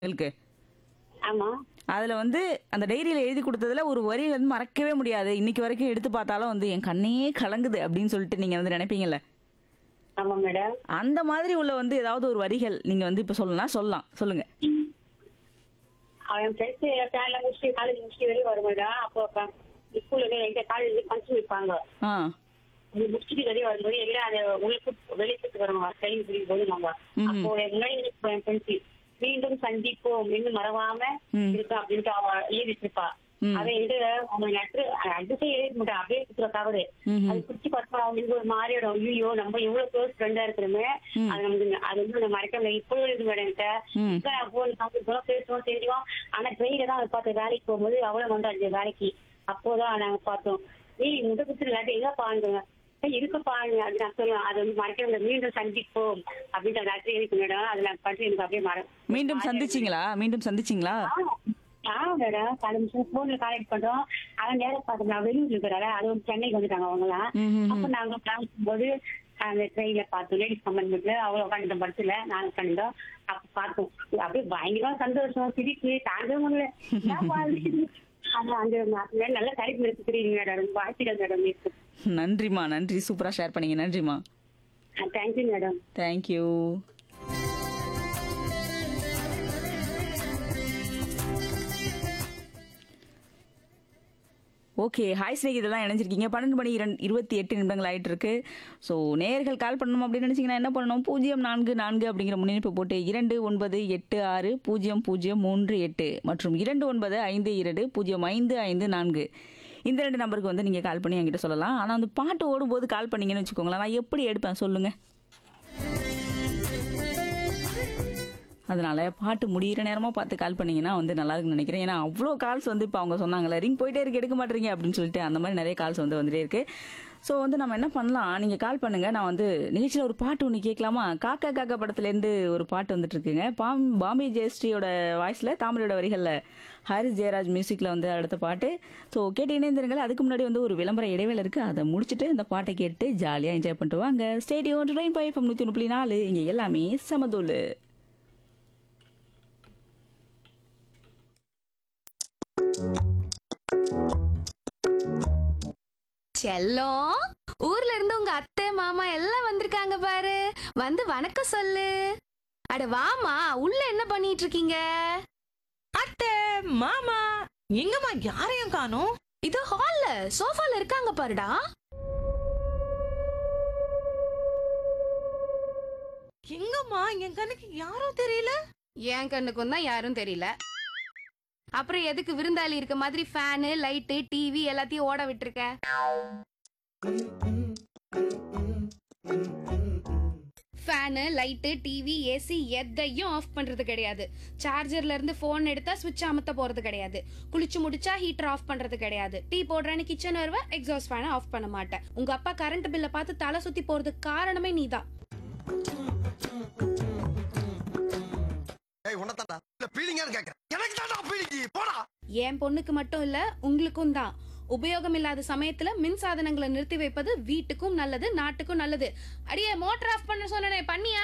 உங்களுக்கு ஆமா அதுல வந்து அந்த டைரியில எழுதி கொடுத்ததுல ஒரு வரி வந்து மறக்கவே முடியாது இன்னைக்கு வரைக்கும் எடுத்து பார்த்தாலும் வந்து என் கண்ணே கலங்குது அப்படின்னு சொல்லிட்டு நீங்க வந்து நினைப்பீங்கல்ல ஆமா மேடம் அந்த மாதிரி உள்ள வந்து ஏதாவது ஒரு வரிகள் நீங்க வந்து இப்ப சொல்லலாம் சொல்லலாம் சொல்லுங்க அவன் ஃப்ரெண்ட்ஸ் பேன்ல முடிச்சு காலேஜ் முடிச்சு வெளியே வரும் மேடம் அப்போ ஸ்கூல்ல எங்க காலேஜ் ஃபங்க்ஷன் வைப்பாங்க ஆ அது முடிச்சுட்டு வெளியே வரும்போது எல்லாம் அதை உள்ளுக்கு வெளியே கூட்டு வருவாங்க கையில் பிடிக்கும் போது நாங்க ம்ஹும். அப்போ என் முன்னாடி நிற்கிற என் ஃப்ரெண்ட்ஸ் மீண்டும் சந்திப்போம் இன்னும் மறவாம ம். இருக்கா அப்படின்ட்டு அவ எழுதிட்டு இருப்பா ம். அதை எழுத அவங்க லெட்டர் அட்ரஸே எழுதி மாட்டா அப்படியே இருக்கிற கவரு ம்ஹும். அது பிடிச்சி பார்த்தா அவங்களுக்கு ஒரு மாதிரியோட ஐயோ நம்ம எவ்வளவு க்ளோஸ் ஃப்ரெண்டா இருக்கிறோமே ம். அது நமக்கு அது வந்து நான் மறக்க முடியாது இப்போ எழுது மேடம் என்கிட்ட ம். போன் சாப்பிட்டு பேசுவோம் தெரியும் ஆனா ட்ரெயில தான் அதை பார்த்தோம் வேலைக்கு போகும்போது அவளும் வந்து அந்த வேலைக்கு அப்போதான் நாங்க பார்த்தோம் ஏய் முத குத்து இல்லாட்டி எங்க பாருங்க இருக்க பாருங்க அது நான் சொல்லுவேன் அது வந்து மறக்க முடியாது மீண்டும் சந்திப்போம் அப்படின்ற லெட்டர் எழுதி மேடம் அது நான் பற்றி எனக்கு அப்படியே மற மீண்டும் சந்திச்சீங்களா மீண்டும் சந்திச்சீங்களா ஆமா மேடம் பல நிமிஷம் போன்ல கான்டாக்ட் பண்றோம் அவன் நேரம் பார்த்தோம் நான் வெளியூர்ல இருக்கிறாரு அது வந்து சென்னைக்கு வந்துட்டாங்க அவங்க எல்லாம் ம்ஹும். அப்ப நாங்க பிளான் போது அந்த ட்ரெயின்ல பார்த்தோம் லேடிஸ் கம்பார்ட்மெண்ட்ல அவ்வளவு உட்காந்து பஸ்ல நாங்க உட்காந்துட்டோம் அப்ப பார்த்தோம் அப்படியே பயங்கரமா சந்தோஷம் சிரிப்பு தாங்க முடியல என்னப்பா இது? ஆனா அந்த ம- நல்ல தலைப்பு எடுத்துக்கிறீங்க மேடம் வாழ்த்துக்கள் மேடம் நன்றிம்மா நன்றி சூப்பரா ஷேர் பண்ணீங்க நன்றிம்மா thank you madam thank you okay hi snake இதெல்லாம் இணைஞ்சிருக்கீங்க பன்னெண்டு மணி இரண்டு இருபத்தி எட்டு நிமிடங்கள் ஆயிட்டு இருக்கு ஸோ நேயர்கள் கால் பண்ணணும் அப்படின்னு நினைச்சீங்கன்னா என்ன பண்ணணும் பூஜ்ஜியம் நான்கு நான்கு அப்படிங்கிற முன்னிணைப்பு போட்டு இரண்டு ஒன்பது எட்டு ஆறு பூஜ்ஜியம் பூஜ்ஜியம் மூன்று எட்டு மற்றும் இரண்டு ஒன்பது ஐந்து இரண்டு பூஜ்ஜியம் ஐந்து ஐந்து நான்கு இந்த ரெண்டு நம்பருக்கு வந்து நீங்கள் கால் பண்ணி என்கிட்ட சொல்லலாம் ஆனால் அந்த பாட்டு ஓடும்போது கால் பண்ணீங்கன்னு வச்சுக்கோங்களேன் நான் எப்படி எடுப்பேன் சொல்லுங்கள் அதனால பாட்டு முடியிற நேரமா பார்த்து கால் பண்ணீங்கன்னா வந்து நல்லா இருக்குன்னு நினைக்கிறேன் ஏன்னா அவ்வளோ கால்ஸ் வந்து இப்போ அவங்க சொன்னாங்கல்ல ரிங் போயிட்டே இருக்கு எடுக்க மாட்டீங்க அப்படின்னு சொல்லிட்டு அந்த மாதிரி நிறைய கால்ஸ் வந்து வந்துட்டே இருக்கு ஸோ வந்து நம்ம என்ன பண்ணலாம் நீங்க கால் பண்ணுங்க நான் வந்து நிகழ்ச்சியில் ஒரு பாட்டு ஒன்று கேட்கலாமா காக்கா காக்கா படத்துலேருந்து ஒரு பாட்டு வந்துட்டு இருக்குங்க பாம் பாம்பே ஜெயஸ்ரீயோட வாய்ஸ்ல தாமரையோட வரிகளில் ஹாரிஸ் ஜெயராஜ் மியூசிக்ல வந்து அடுத்த பாட்டு ஸோ கேட்டு இணைந்திருங்கள் அதுக்கு முன்னாடி வந்து ஒரு விளம்பர இடைவேளை இருக்கு அதை முடிச்சுட்டு இந்த பாட்டை கேட்டு ஜாலியாக என்ஜாய் பண்ணிட்டு வாங்க ஸ்டேடியம் ரெயின் பை எஃப்எம் நூற்றி முப்பத்தி நாலு இங்கே எல்லாமே சமதூள் செல்லம் ஊர்ல இருந்து உங்க அத்தை மாமா எல்லாம் வந்திருக்காங்க பாரு வந்து வணக்கம் சொல்லு அட வாமா உள்ள என்ன பண்ணிட்டு இருக்கீங்க அத்தை மாமா எங்கம்மா யாரையும் காணோம் இது ஹால்ல சோஃபால இருக்காங்க பாருடா எங்கம்மா என் கண்ணுக்கு யாரும் தெரியல என் கண்ணுக்கும் தான் யாரும் தெரியல அப்புறம் எதுக்கு விருந்தாளி இருக்க மாதிரி ஃபேனு லைட்டு டிவி எல்லாத்தையும் ஓட விட்டுருக்க ஃபேனு லைட்டு டிவி ஏசி எதையும் ஆஃப் பண்றது கிடையாது சார்ஜர்ல இருந்து ஃபோன் எடுத்தா சுவிட்ச் அமுத்த போறது கிடையாது குளிச்சு முடிச்சா ஹீட்டர் ஆஃப் பண்றது கிடையாது டீ போடுறேன்னு கிச்சன் வருவ எக்ஸாஸ்ட் ஃபேனை ஆஃப் பண்ண மாட்டேன் உங்க அப்பா கரண்ட் பில்லை பார்த்து தலை சுத்தி போறதுக்கு காரணமே நீதான் ஏய் உனத்தாண்டா இல்ல பீலிங்கான்னு கேக்குறேன் எனக்கு தாண்டா பீலிங்கி போடா என் பொண்ணுக்கு மட்டும் இல்ல உங்களுக்கும் தான் உபயோகம் இல்லாத சமயத்துல மின் சாதனங்களை நிறுத்தி வைப்பது வீட்டுக்கும் நல்லது நாட்டுக்கும் நல்லது அடியே மோட்டர் ஆஃப் பண்ண சொன்னனே பண்ணியா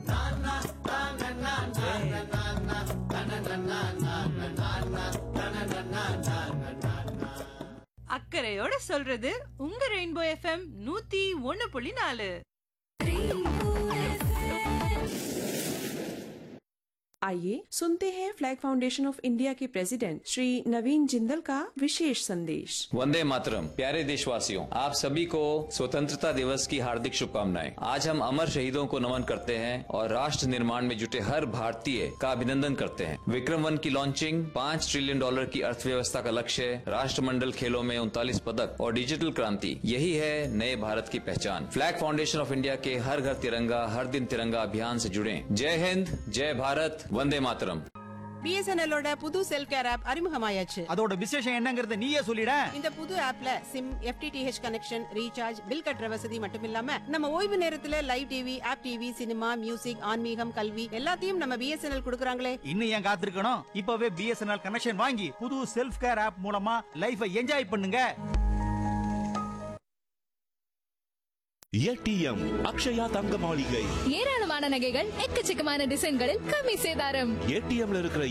அக்கறையோட சொல்றது உங்க ரெயின்போ எஃப்எம் நூத்தி ஒண்ணு புள்ளி நாலு आइए सुनते हैं फ्लैग फाउंडेशन ऑफ इंडिया के प्रेसिडेंट श्री नवीन जिंदल का विशेष संदेश वंदे मातरम प्यारे देशवासियों आप सभी को स्वतंत्रता दिवस की हार्दिक शुभकामनाएं आज हम अमर शहीदों को नमन करते हैं और राष्ट्र निर्माण में जुटे हर भारतीय का अभिनंदन करते हैं विक्रम वन की लॉन्चिंग पाँच ट्रिलियन डॉलर की अर्थव्यवस्था का लक्ष्य राष्ट्रमंडल खेलों में उनतालीस पदक और डिजिटल क्रांति यही है नए भारत की पहचान फ्लैग फाउंडेशन ऑफ इंडिया के हर घर तिरंगा हर दिन तिरंगा अभियान से जुड़े जय हिंद जय भारत वंदे मातरम பிஎஸ்என்எல்லோட புது செல்ஃப் கேர் ஆப் அறிமுகமாயாச்சு அதோட விசேஷம் என்னங்கறத நீயே சொல்லிட இந்த புது ஆப்ல SIM FTTH connection recharge bill கட்டுற வசதி மட்டும் இல்லாம நம்ம ஓய்வு நேரத்துல live TV app TV cinema music ஆன்மீகம் கல்வி எல்லாத்தையும் நம்ம பிஎஸ்என்எல் கொடுக்கறாங்களே இன்னும் ஏன் காத்திருக்கணும் இப்பவே பிஎஸ்என்எல் கனெக்ஷன் வாங்கி புது செல்ஃப் கேர் ஆப் மூலமா லைஃபை என்ஜாய் பண்ணுங்க ஏடிஎம் அக்ஷயா தங்க மாளிகை ஏராளமான நகைகள் எக்கச்சக்கமான டிசைன்களில் கம்மி சேதாரம் ஏடிஎம்ல இருக்கிற